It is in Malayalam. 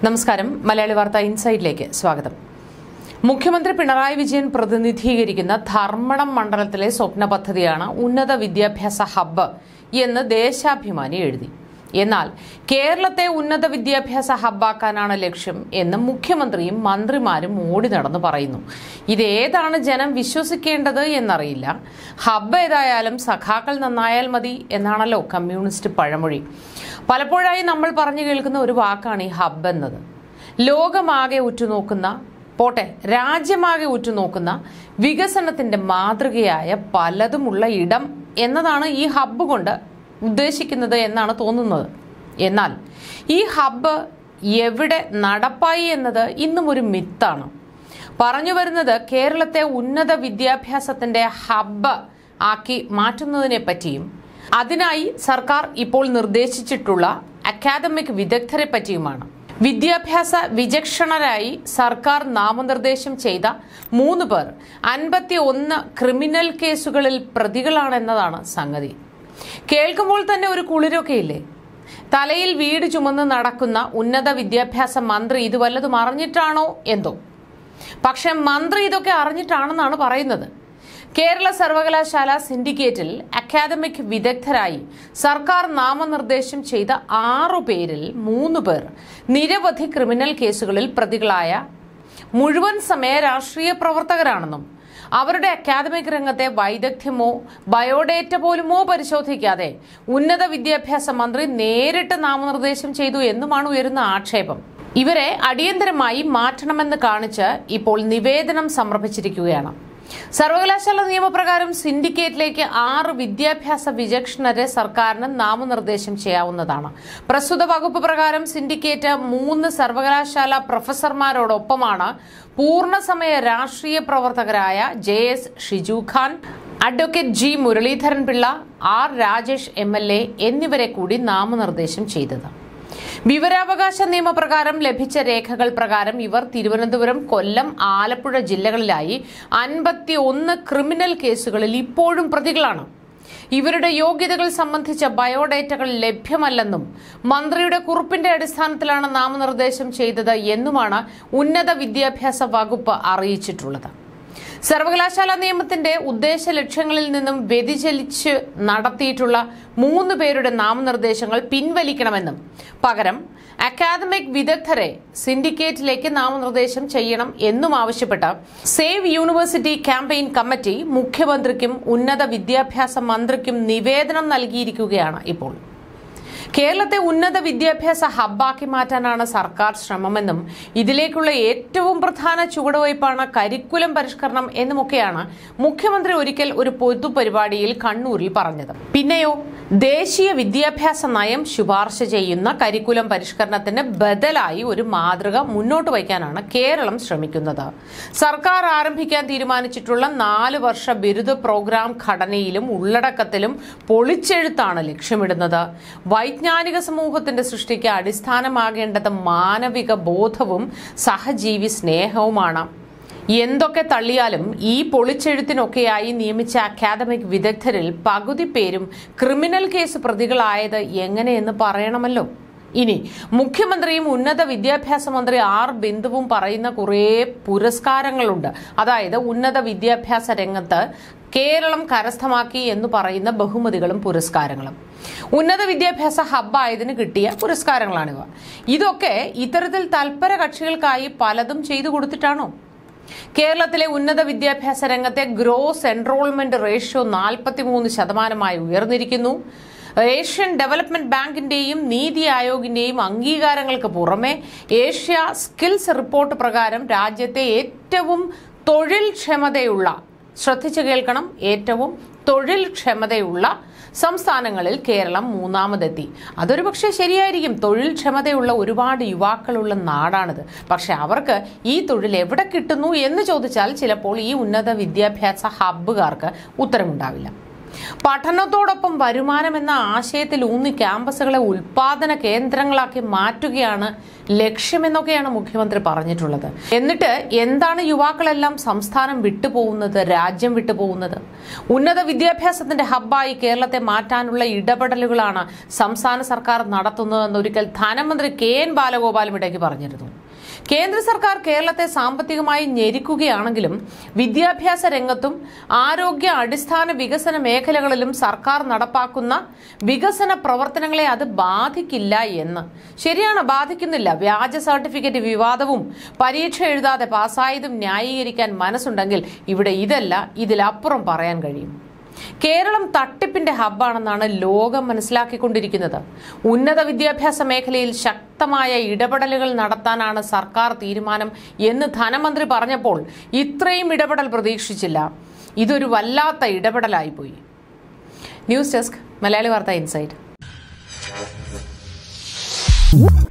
നമസ്കാരം മലയാളി വാർത്ത ഇൻസൈഡിലേക്ക് സ്വാഗതം മുഖ്യമന്ത്രി പിണറായി വിജയൻ പ്രതിനിധീകരിക്കുന്ന ധർമ്മടം മണ്ഡലത്തിലെ സ്വപ്ന പദ്ധതിയാണ് ഉന്നത വിദ്യാഭ്യാസ ഹബ്ബ് എന്ന് ദേശാഭിമാനി എഴുതി എന്നാൽ കേരളത്തെ ഉന്നത വിദ്യാഭ്യാസ ഹബ്ബാക്കാനാണ് ലക്ഷ്യം എന്ന് മുഖ്യമന്ത്രിയും മന്ത്രിമാരും ഓടി നടന്നു പറയുന്നു ഇതേതാണ് ജനം വിശ്വസിക്കേണ്ടത് എന്നറിയില്ല ഹബ്ബ് ഏതായാലും സഖാക്കൾ നന്നായാൽ മതി എന്നാണല്ലോ കമ്മ്യൂണിസ്റ്റ് പഴമൊഴി പലപ്പോഴായി നമ്മൾ പറഞ്ഞു കേൾക്കുന്ന ഒരു വാക്കാണ് ഈ ഹബ്ബ് എന്നത് ലോകമാകെ ഉറ്റുനോക്കുന്ന പോട്ടെ രാജ്യമാകെ ഉറ്റുനോക്കുന്ന വികസനത്തിന്റെ മാതൃകയായ പലതുമുള്ള ഇടം എന്നതാണ് ഈ ഹബ്ബ് കൊണ്ട് ഉദ്ദേശിക്കുന്നത് എന്നാണ് തോന്നുന്നത് എന്നാൽ ഈ ഹബ്ബ് എവിടെ നടപ്പായി എന്നത് ഇന്നും ഒരു മിത്താണ് പറഞ്ഞു വരുന്നത് കേരളത്തെ ഉന്നത വിദ്യാഭ്യാസത്തിന്റെ ഹബ്ബ് ആക്കി മാറ്റുന്നതിനെ പറ്റിയും അതിനായി സർക്കാർ ഇപ്പോൾ നിർദ്ദേശിച്ചിട്ടുള്ള അക്കാദമിക് വിദഗ്ധരെ പറ്റിയുമാണ് വിദ്യാഭ്യാസ വിചക്ഷണരായി സർക്കാർ നാമനിർദ്ദേശം ചെയ്ത മൂന്ന് പേർ അൻപത്തി ഒന്ന് ക്രിമിനൽ കേസുകളിൽ പ്രതികളാണെന്നതാണ് സംഗതി കേൾക്കുമ്പോൾ തന്നെ ഒരു കുളിരൊക്കെ ഇല്ലേ തലയിൽ വീട് ചുമന്ന് നടക്കുന്ന ഉന്നത വിദ്യാഭ്യാസ മന്ത്രി ഇത് വല്ലതും അറിഞ്ഞിട്ടാണോ എന്തോ പക്ഷെ മന്ത്രി ഇതൊക്കെ അറിഞ്ഞിട്ടാണെന്നാണ് പറയുന്നത് കേരള സർവകലാശാല സിൻഡിക്കേറ്റിൽ അക്കാദമിക് വിദഗ്ധരായി സർക്കാർ നാമനിർദ്ദേശം ചെയ്ത ആറു പേരിൽ മൂന്ന് പേർ നിരവധി ക്രിമിനൽ കേസുകളിൽ പ്രതികളായ മുഴുവൻ സമയ രാഷ്ട്രീയ പ്രവർത്തകരാണെന്നും അവരുടെ അക്കാദമിക് രംഗത്തെ വൈദഗ്ധ്യമോ ബയോഡേറ്റ പോലുമോ പരിശോധിക്കാതെ ഉന്നത വിദ്യാഭ്യാസ മന്ത്രി നേരിട്ട് നാമനിർദ്ദേശം ചെയ്തു എന്നുമാണ് ഉയരുന്ന ആക്ഷേപം ഇവരെ അടിയന്തരമായി മാറ്റണമെന്ന് കാണിച്ച് ഇപ്പോൾ നിവേദനം സമർപ്പിച്ചിരിക്കുകയാണ് സർവകലാശാല നിയമപ്രകാരം സിൻഡിക്കേറ്റിലേക്ക് ആറ് വിദ്യാഭ്യാസ വിചക്ഷണരെ സർക്കാരിന് നാമനിർദ്ദേശം ചെയ്യാവുന്നതാണ് പ്രസ്തുത വകുപ്പ് പ്രകാരം സിൻഡിക്കേറ്റ് മൂന്ന് സർവകലാശാല പ്രൊഫസർമാരോടൊപ്പമാണ് പൂർണ്ണസമയ രാഷ്ട്രീയ പ്രവർത്തകരായ J S Shiju Khan advocate G Muraleedharan Pillai R Rajesh M L A എന്നിവരെ കൂടി നാമനിർദ്ദേശം ചെയ്തത് വിവരാവകാശ നിയമപ്രകാരം ലഭിച്ച രേഖകൾ പ്രകാരം ഇവർ തിരുവനന്തപുരം കൊല്ലം ആലപ്പുഴ ജില്ലകളിലായി അൻപത്തി ഒന്ന് ക്രിമിനൽ കേസുകളിൽ ഇപ്പോഴും പ്രതികളാണ് ഇവരുടെ യോഗ്യതകൾ സംബന്ധിച്ച ബയോഡേറ്റകൾ ലഭ്യമല്ലെന്നും മന്ത്രിയുടെ കുറിപ്പിന്റെ അടിസ്ഥാനത്തിലാണ് നാമനിർദ്ദേശം ചെയ്തത് എന്നുമാണ് ഉന്നത വിദ്യാഭ്യാസ വകുപ്പ് അറിയിച്ചിട്ടുള്ളത് സർവകലാശാല നിയമത്തിന്റെ ഉദ്ദേശ ലക്ഷ്യങ്ങളിൽ നിന്നും വ്യതിചലിച്ച് നടത്തിയിട്ടുള്ള മൂന്ന് പേരുടെ നാമനിർദ്ദേശങ്ങൾ പിൻവലിക്കണമെന്നും പകരം അക്കാദമിക് വിദഗ്ധരെ സിൻഡിക്കേറ്റിലേക്ക് നാമനിർദ്ദേശം ചെയ്യണം എന്നും ആവശ്യപ്പെട്ട് സേവ് യൂണിവേഴ്സിറ്റി ക്യാമ്പയിൻ കമ്മിറ്റി മുഖ്യമന്ത്രിക്കും ഉന്നത വിദ്യാഭ്യാസ മന്ത്രിക്കും നിവേദനം നൽകിയിരിക്കുകയാണ് ഇപ്പോൾ കേരളത്തെ ഉന്നത വിദ്യാഭ്യാസ ഹബ്ബാക്കി മാറ്റാനാണ് സർക്കാർ ശ്രമമെന്നും ഇതിലേക്കുള്ള ഏറ്റവും പ്രധാന ചുവടുവയ്പ്പാണ് കരിക്കുലം പരിഷ്കരണം എന്നുമൊക്കെയാണ് മുഖ്യമന്ത്രി ഒരിക്കൽ ഒരു പൊതുപരിപാടിയിൽ കണ്ണൂരിൽ പറഞ്ഞത് പിന്നെയോ ദേശീയ വിദ്യാഭ്യാസ നയം ശുപാർശ ചെയ്യുന്ന കരിക്കുലം പരിഷ്കരണത്തിന് ബദലായി ഒരു മാതൃക മുന്നോട്ട് വയ്ക്കാനാണ് കേരളം ശ്രമിക്കുന്നത് സർക്കാർ ആരംഭിക്കാൻ തീരുമാനിച്ചിട്ടുള്ള നാല് വർഷ ബിരുദ പ്രോഗ്രാം ഘടനയിലും ഉള്ളടക്കത്തിലും പൊളിച്ചെഴുത്താണ് ലക്ഷ്യമിടുന്നത് വൈജ്ഞാനിക സമൂഹത്തിന്റെ സൃഷ്ടിക്ക് അടിസ്ഥാനമാകേണ്ടത് മാനവിക ബോധവും സഹജീവി സ്നേഹവുമാണ് എന്തൊക്കെ തള്ളിയാലും ഈ പൊളിച്ചെഴുത്തിനൊക്കെയായി നിയമിച്ച അക്കാദമിക് വിദഗ്ധരിൽ പകുതി പേരും ക്രിമിനൽ കേസ് പ്രതികളായത് എങ്ങനെയെന്ന് പറയണമല്ലോ ഇനി മുഖ്യമന്ത്രിയും ഉന്നത വിദ്യാഭ്യാസ മന്ത്രി ആർ ബിന്ദുവും പറയുന്ന കുറേ പുരസ്കാരങ്ങളുണ്ട് അതായത് ഉന്നത വിദ്യാഭ്യാസ രംഗത്ത് കേരളം കരസ്ഥമാക്കി എന്ന് പറയുന്ന ബഹുമതികളും പുരസ്കാരങ്ങളും ഉന്നത വിദ്യാഭ്യാസ ഹബ്ബായതിന് കിട്ടിയ പുരസ്കാരങ്ങളാണിവ ഇതൊക്കെ ഇത്തരത്തിൽ തൽപര കക്ഷികൾക്കായി പലതും ചെയ്തു കൊടുത്തിട്ടാണോ കേരളത്തിലെ ഉന്നത വിദ്യാഭ്യാസ രംഗത്തെ ഗ്രോസ് എൻറോൾമെന്റ് റേഷ്യോ നാൽപ്പത്തിമൂന്ന് ശതമാനമായി ഉയർന്നിരിക്കുന്നു ഏഷ്യൻ ഡെവലപ്മെന്റ് ബാങ്കിന്റെയും നീതി ആയോഗിന്റെയും അംഗീകാരങ്ങൾക്ക് പുറമെ ഏഷ്യ സ്കിൽസ് റിപ്പോർട്ട് പ്രകാരം രാജ്യത്തെ ഏറ്റവും തൊഴിൽ ക്ഷമതയുള്ള ശ്രദ്ധിച്ചു കേൾക്കണം ഏറ്റവും തൊഴിൽ ക്ഷമതയുള്ള സംസ്ഥാനങ്ങളിൽ കേരളം മൂന്നാമതെത്തി അതൊരു പക്ഷേ ശരിയായിരിക്കും തൊഴിൽ ക്ഷമതയുള്ള ഒരുപാട് യുവാക്കളുള്ള നാടാണിത് പക്ഷെ അവർക്ക് ഈ തൊഴിൽ എവിടെ കിട്ടുന്നു എന്ന് ചോദിച്ചാൽ ചിലപ്പോൾ ഈ ഉന്നത വിദ്യാഭ്യാസ ഹബ്ബുകാർക്ക് ഉത്തരമുണ്ടാവില്ല പഠനത്തോടൊപ്പം വരുമാനം എന്ന ആശയത്തിൽ ഊന്നി ക്യാമ്പസുകളെ ഉൽപാദന കേന്ദ്രങ്ങളാക്കി മാറ്റുകയാണ് ലക്ഷ്യമെന്നൊക്കെയാണ് മുഖ്യമന്ത്രി പറഞ്ഞിട്ടുള്ളത് എന്നിട്ട് എന്താണ് യുവാക്കളെല്ലാം സംസ്ഥാനം വിട്ടുപോകുന്നത് രാജ്യം വിട്ടുപോകുന്നത് ഉന്നത വിദ്യാഭ്യാസത്തിന്റെ ഹബ്ബായി കേരളത്തെ മാറ്റാനുള്ള ഇടപെടലുകളാണ് സംസ്ഥാന സർക്കാർ നടത്തുന്നതെന്ന് ഒരിക്കൽ ധനമന്ത്രി കെ എൻ ബാലഗോപാലും ഇടയ്ക്ക് പറഞ്ഞിരുന്നു കേന്ദ്ര സർക്കാർ കേരളത്തെ സാമ്പത്തികമായി ഞെരുക്കുകയാണെങ്കിലും വിദ്യാഭ്യാസ രംഗത്തും ആരോഗ്യ അടിസ്ഥാന വികസന മേഖലകളിലും സർക്കാർ നടപ്പാക്കുന്ന വികസന പ്രവർത്തനങ്ങളെ അത് ബാധിക്കില്ല എന്ന് ശരിയാണ് ബാധിക്കുന്നില്ല വ്യാജ സർട്ടിഫിക്കറ്റ് വിവാദവും പരീക്ഷ എഴുതാതെ പാസ്സായതും ന്യായീകരിക്കാൻ മനസ്സുണ്ടെങ്കിൽ ഇവിടെ ഇതല്ല ഇതിലപ്പുറം പറയാൻ കഴിയും കേരളം തട്ടിപ്പിന്റെ ഹബ്ബാണെന്നാണ് ലോകം മനസ്സിലാക്കിക്കൊണ്ടിരിക്കുന്നത് ഉന്നത വിദ്യാഭ്യാസ മേഖലയിൽ ശക്തമായ ഇടപെടലുകൾ നടത്താനാണ് സർക്കാർ തീരുമാനം എന്ന് ധനമന്ത്രി പറഞ്ഞപ്പോൾ ഇത്രയും ഇടപെടൽ പ്രതീക്ഷിച്ചില്ല ഇതൊരു വല്ലാത്ത ഇടപെടലായിപ്പോയി ന്യൂസ് ഡെസ്ക് മലയാളി വാർത്ത ഇൻസൈറ്റ്